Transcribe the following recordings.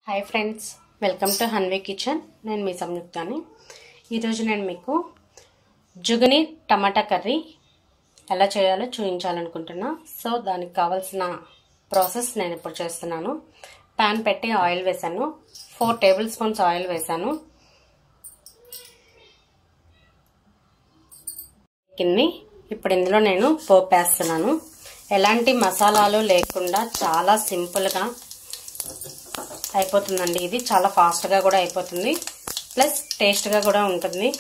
hi friends welcome to హన్వే kitchen నేను మీ సంయుక్తాని ఈరోజు నేను మీకు జుగని టమాటా కర్రీ ఎలా చేయాలో చూపించాలనుకుంటున్నా సో దానికి కావాల్సిన ప్రాసెస్ నేను ఇప్పుడు చేస్తున్నాను ప్యాన్ పెట్టి ఆయిల్ వేసాను ఫోర్ టేబుల్ స్పూన్స్ ఆయిల్ వేసాను కింది ఇప్పుడు ఇందులో నేను పోపు వేస్తున్నాను ఎలాంటి మసాలాలు లేకుండా చాలా సింపుల్గా అయిపోతుందండి ఇది చాలా ఫాస్ట్గా కూడా అయిపోతుంది ప్లస్ టేస్ట్గా కూడా ఉంటుంది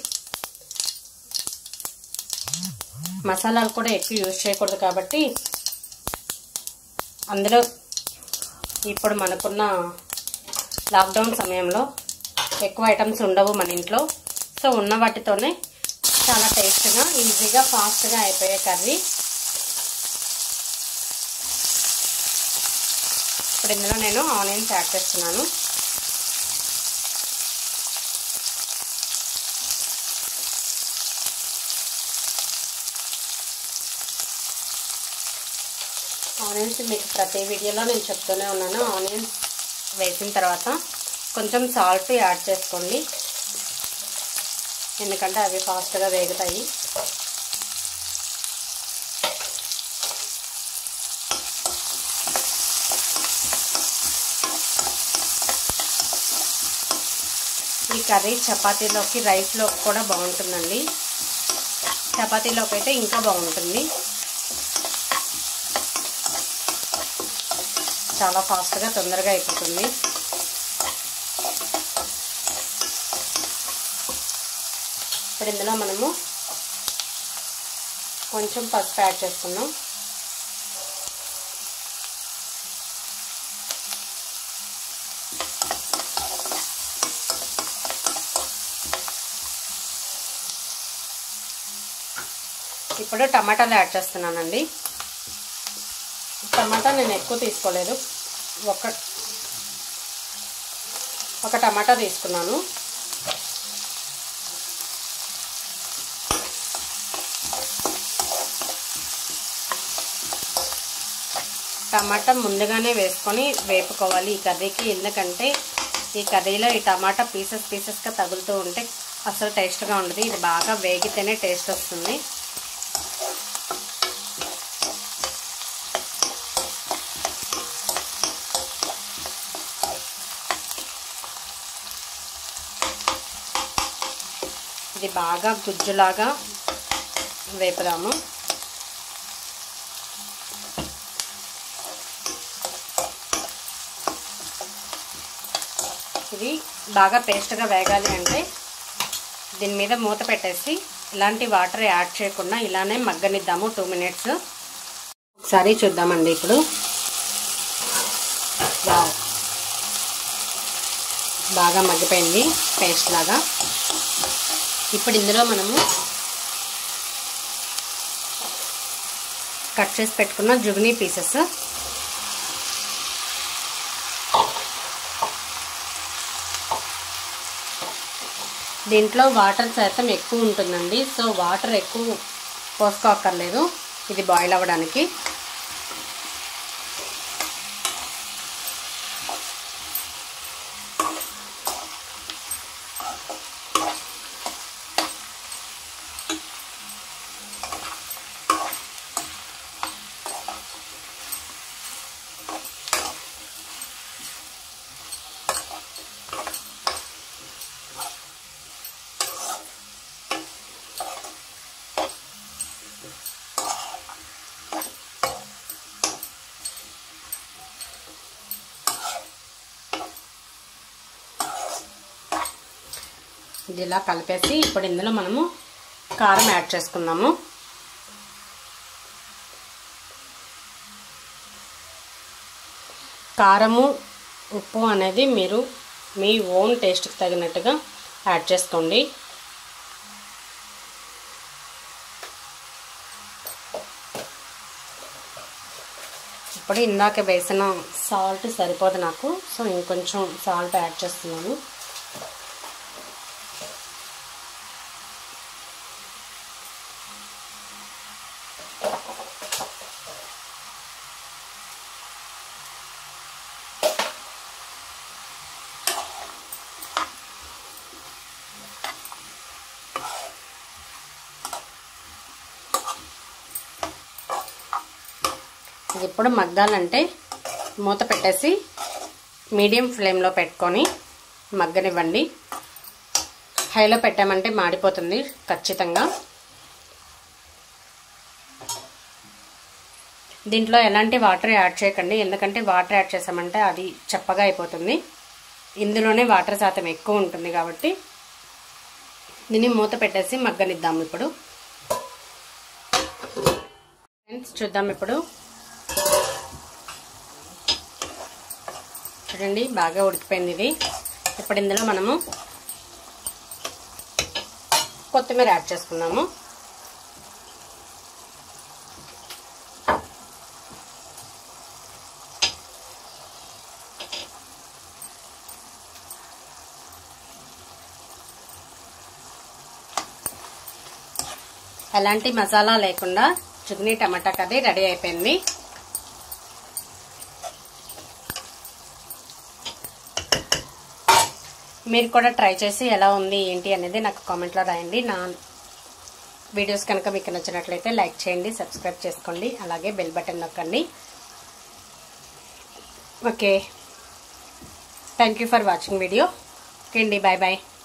మసాలాలు కూడా ఎక్కువ యూజ్ చేయకూడదు కాబట్టి అందులో ఇప్పుడు మనకున్న లాక్డౌన్ సమయంలో ఎక్కువ ఐటమ్స్ ఉండవు మన ఇంట్లో సో ఉన్న వాటితోనే చాలా టేస్ట్గా ఈజీగా ఫాస్ట్గా అయిపోయే కర్రీ ఇప్పుడు ఇందులో నేను ఆనియన్స్ యాడ్ చేస్తున్నాను ఆనియన్స్ మీకు ప్రతి వీడియోలో నేను చెప్తూనే ఉన్నాను ఆనియన్స్ వేసిన తర్వాత కొంచెం సాల్ట్ యాడ్ చేసుకోండి ఎందుకంటే అవి ఫాస్ట్గా వేగుతాయి ఈ కర్రీ చపాతీలోకి రైస్లోకి కూడా బాగుంటుందండి చపాతీలోకి అయితే ఇంకా బాగుంటుంది చాలా ఫాస్ట్గా తొందరగా అయిపోతుంది ఇప్పుడు ఇందులో మనము కొంచెం పసుపు యాడ్ చేసుకుందాం ఇప్పుడు టమాటాలు యాడ్ చేస్తున్నానండి టమాటా నేను ఎక్కువ తీసుకోలేదు ఒక ఒక టమాటా తీసుకున్నాను టమాటా ముందుగానే వేసుకొని వేపుకోవాలి ఈ కర్రీకి ఎందుకంటే ఈ కర్రీలో ఈ టమాటా పీసెస్ పీసెస్గా తగులుతూ ఉంటే అసలు టేస్ట్గా ఉండదు ఇది బాగా వేగితేనే టేస్ట్ వస్తుంది ఇది బాగా గుజ్జులాగా వేపుదాము ఇది బాగా పేస్ట్గా వేగాలి అంటే దీని మీద మూత పెట్టేసి ఇలాంటి వాటర్ యాడ్ చేయకుండా ఇలానే మగ్గనిద్దాము టూ మినిట్స్ ఒకసారి చూద్దామండి ఇప్పుడు బాగా మగ్గిపోయింది పేస్ట్ లాగా ఇప్పుడు ఇందులో మనము కట్ చేసి పెట్టుకున్న జుగ్నీ పీసెస్ దీంట్లో వాటర్ శాతం ఎక్కువ ఉంటుందండి సో వాటర్ ఎక్కువ పోసుకోక్కర్లేదు ఇది బాయిల్ అవ్వడానికి ఇది ఇలా కలిపేసి ఇప్పుడు ఇందులో మనము కారం యాడ్ చేసుకుందాము కారము ఉప్పు అనేది మీరు మీ ఓన్ టేస్ట్కి తగినట్టుగా యాడ్ చేసుకోండి ఇప్పుడు ఇందాక వేసిన సాల్ట్ సరిపోదు నాకు సో ఇంకొంచెం సాల్ట్ యాడ్ చేస్తున్నాను ఇది ఇప్పుడు మగ్గాలంటే మూత పెట్టేసి మీడియం ఫ్లేమ్లో పెట్టుకొని మగ్గనివ్వండి హైలో పెట్టామంటే మాడిపోతుంది ఖచ్చితంగా దీంట్లో ఎలాంటి వాటర్ యాడ్ చేయకండి ఎందుకంటే వాటర్ యాడ్ చేసామంటే అది చప్పగా అయిపోతుంది ఇందులోనే వాటర్ శాతం ఎక్కువ ఉంటుంది కాబట్టి దీన్ని మూత పెట్టేసి మగ్గనిద్దాం ఇప్పుడు ఫ్రెండ్స్ చూద్దాం ఇప్పుడు చూడండి బాగా ఉడికిపోయింది ఇది ఇప్పుడు ఇందులో మనము కొత్తిమీర యాడ్ చేసుకున్నాము ఎలాంటి మసాలా లేకుండా చుగ్నీ టమాటా కర్రీ రెడీ అయిపోయింది మీరు కూడా ట్రై చేసి ఎలా ఉంది ఏంటి అనేది నాకు కామెంట్లో రాయండి నా వీడియోస్ కనుక మీకు నచ్చినట్లయితే లైక్ చేయండి సబ్స్క్రైబ్ చేసుకోండి అలాగే బెల్ బటన్ నొక్కండి okay thank you for watching video okay అండి బాయ్ బాయ్